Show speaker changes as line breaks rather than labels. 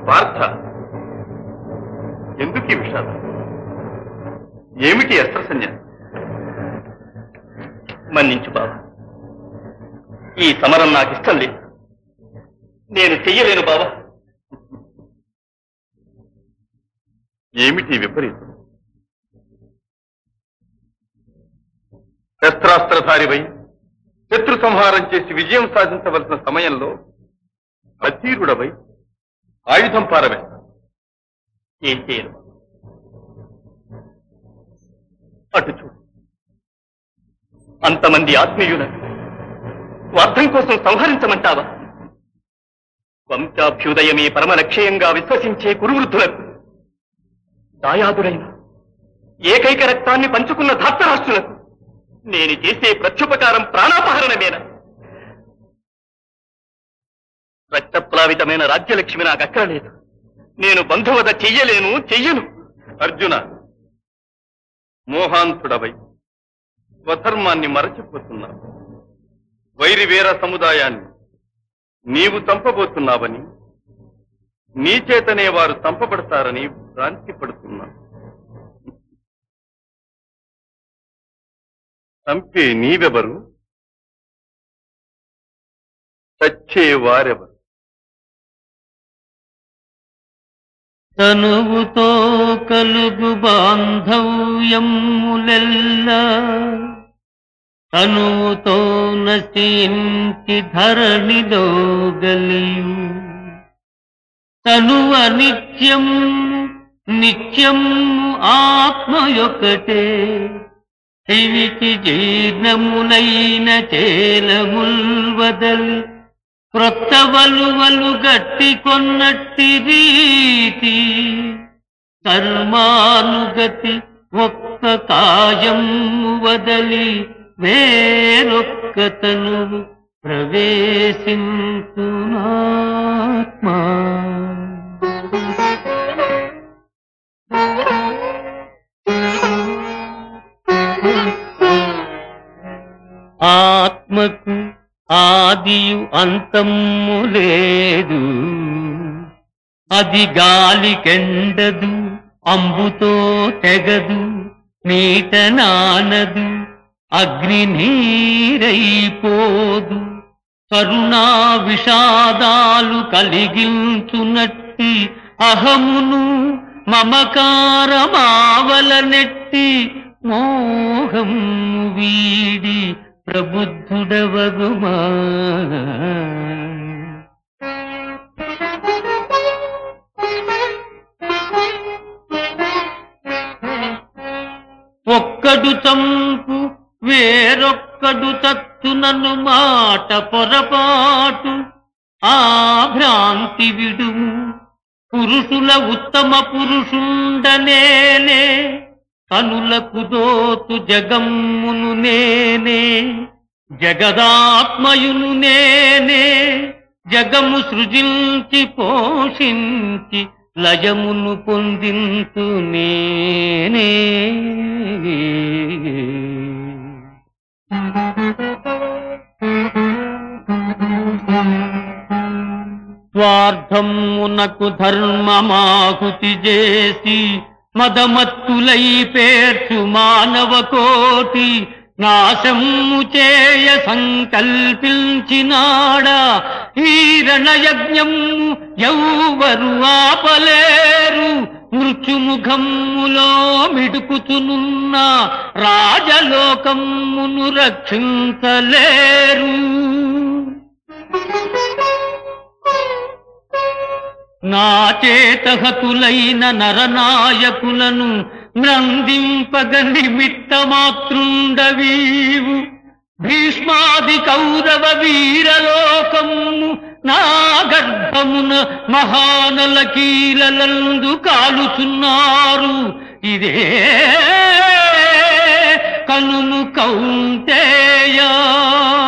పార్థ ఎందుకు ఈ విషాదం ఏమిటి అస్త్ర సన్యాసం
మన్నించు బాబా ఈ సమరం నాకు ఇష్టం లేదు నేను చెయ్యలేను బాబా
ఏమిటి ఈ విపరీతం శస్త్రాస్త్రధారివై శత్రు సంహారం చేసి విజయం సాధించవలసిన సమయంలో అధీరుడవై ఆయుధం పారవేస్తా
ఏం చేయను బాబా. అటు చూడు అంతమంది ఆత్మీయులను స్వార్థం కోసం సంహరించమంటావా వంశాభ్యుదయమే పరమ లక్ష్యంగా విశ్వసించే కురువృద్ధులకు దాయాదురైన ఏకైక రక్తాన్ని పంచుకున్న ధార్తరాష్ట్రులకు నేను చేసే ప్రత్యుపకారం ప్రాణాపహరణమేనా రక్తప్లావితమైన రాజ్యలక్ష్మి నాకు అక్కరలేదు నేను బంధువద చెయ్యలేను చెయ్యను
అర్జున మోహాంతుడవై స్వధర్మాన్ని మరచిపోతున్నావు వైరి వీర సముదాయాన్ని నీవు చంపబోతున్నావని నీ చేతనే వారు చంపబడతారని భ్రాంతి పడుతున్నావు చంపే నీవెవరు చచ్చే వారెవరు
తనువుతో కలుగు బాంధవ్యములెల్ల తనువుతో నశించి ధరణిలో గలియు తనువ నిత్యం నిత్యం ఆత్మయొకటే చెవికి జీర్ణములైన చేలముల్వదలి క్రొత్త వలువలు గట్టి కొన్నట్టి రీతి కర్మానుగతి ఒక్క కాయం వదలి వేరొక్క తనువు ప్రవేశించునాత్మా ఆత్మకు ఆదియు అంతము లేదు అది గాలికెండదు అంబుతో తెగదు నీట నానదు అగ్ని నీరైపోదు కరుణా విషాదాలు కలిగించునట్టి అహమును మమకారమావల నెట్టి మోహం వీడి ప్రబుద్ధుడవగుమా ఒక్కడు చంపు వేరొక్కడు చచ్చునను మాట పొరపాటు ఆ భ్రాంతి విడుము పురుషుల ఉత్తమ పురుషుండనేనే కనులకు దోతు జగమ్మును నేనే జగదాత్మయును నేనే జగము సృజించి పోషించి లయమును పొందింతు నేనే స్వార్థమునకు ధర్మమాహుతి చేసి మదమత్తులై పేర్చు మానవ కోటి నాశము చేయ సంకల్పించినాడా ఈ రణయజ్ఞము ఎవ్వరు ఆపలేరు మృత్యుముఖములో మిడుకుచునున్న రాజలోకమును రక్షించలేరు నా చేతహతులైన నరనాయకులను నందింపగ నిమిత్త మాతృండవీవు భీష్మాది కౌరవ వీరలోకము నా గర్భమున మహానల కీలలందు కాలుచున్నారు ఇదే కనుము కౌంతేయా